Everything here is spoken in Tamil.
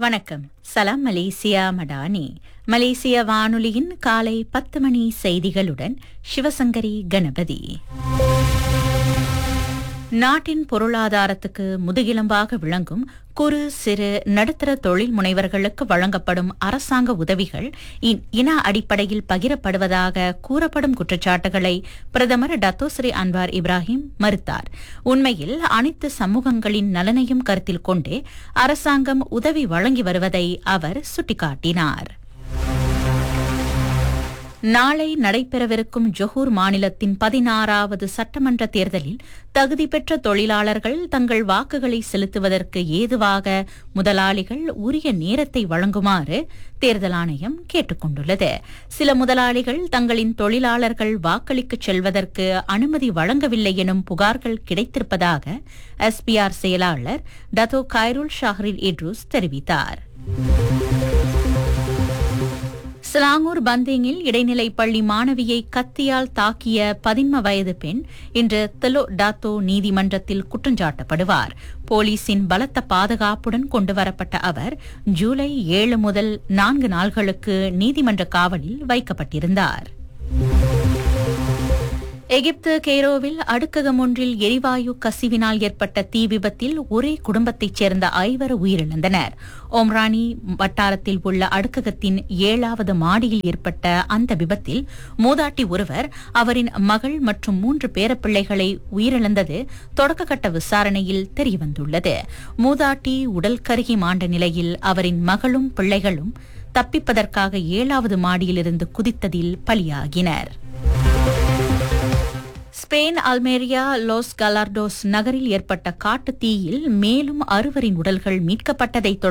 வணக்கம் சலாம் மலேசியா மடானி மலேசிய வானொலியின் காலை பத்து மணி செய்திகளுடன் சிவசங்கரி கணபதி நாட்டின் பொருளாதாரத்துக்கு முதுகெலும்பாக விளங்கும் குறு சிறு நடுத்தர தொழில் முனைவர்களுக்கு வழங்கப்படும் அரசாங்க உதவிகள் இ- இன அடிப்படையில் பகிரப்படுவதாக கூறப்படும் குற்றச்சாட்டுகளை பிரதமர் டத்தோஸ்ரீ அன்வார் இப்ராஹிம் மறுத்தார் உண்மையில் அனைத்து சமூகங்களின் நலனையும் கருத்தில் கொண்டே அரசாங்கம் உதவி வழங்கி வருவதை அவர் சுட்டிக்காட்டினார் நாளை நடைபெறவிருக்கும் ஜொஹூர் மாநிலத்தின் பதினாறாவது சட்டமன்ற தேர்தலில் தகுதி பெற்ற தொழிலாளர்கள் தங்கள் வாக்குகளை செலுத்துவதற்கு ஏதுவாக முதலாளிகள் உரிய நேரத்தை வழங்குமாறு தேர்தல் ஆணையம் கேட்டுக் கொண்டுள்ளது சில முதலாளிகள் தங்களின் தொழிலாளர்கள் வாக்களிக்கச் செல்வதற்கு அனுமதி வழங்கவில்லை எனும் புகார்கள் கிடைத்திருப்பதாக எஸ்பிஆர் செயலாளர் டத்தோ கைருல் ஷாஹரில் இட்ரூஸ் தெரிவித்தார் சிலாங்கூர் பந்திங்கில் இடைநிலை பள்ளி மாணவியை கத்தியால் தாக்கிய பதின்ம வயது பெண் இன்று தெலோ டாத்தோ நீதிமன்றத்தில் குற்றஞ்சாட்டப்படுவார் போலீசின் பலத்த பாதுகாப்புடன் கொண்டுவரப்பட்ட அவர் ஜூலை ஏழு முதல் நான்கு நாள்களுக்கு நீதிமன்ற காவலில் வைக்கப்பட்டிருந்தார் எகிப்து கெய்ரோவில் அடுக்ககம் ஒன்றில் எரிவாயு கசிவினால் ஏற்பட்ட தீ விபத்தில் ஒரே குடும்பத்தைச் சேர்ந்த ஐவர் உயிரிழந்தனர் ஓம்ரானி வட்டாரத்தில் உள்ள அடுக்ககத்தின் ஏழாவது மாடியில் ஏற்பட்ட அந்த விபத்தில் மூதாட்டி ஒருவர் அவரின் மகள் மற்றும் மூன்று பேரப்பிள்ளைகளை உயிரிழந்தது தொடக்கக்கட்ட விசாரணையில் தெரியவந்துள்ளது மூதாட்டி உடல் கருகி மாண்ட நிலையில் அவரின் மகளும் பிள்ளைகளும் தப்பிப்பதற்காக ஏழாவது மாடியிலிருந்து குதித்ததில் பலியாகினர் ஸ்பெயின் அல்மேரியா லாஸ் கலார்டோஸ் நகரில் ஏற்பட்ட காட்டுத் தீயில் மேலும் அறுவரின் உடல்கள் மீட்கப்பட்டதைத் தொடர்ந்து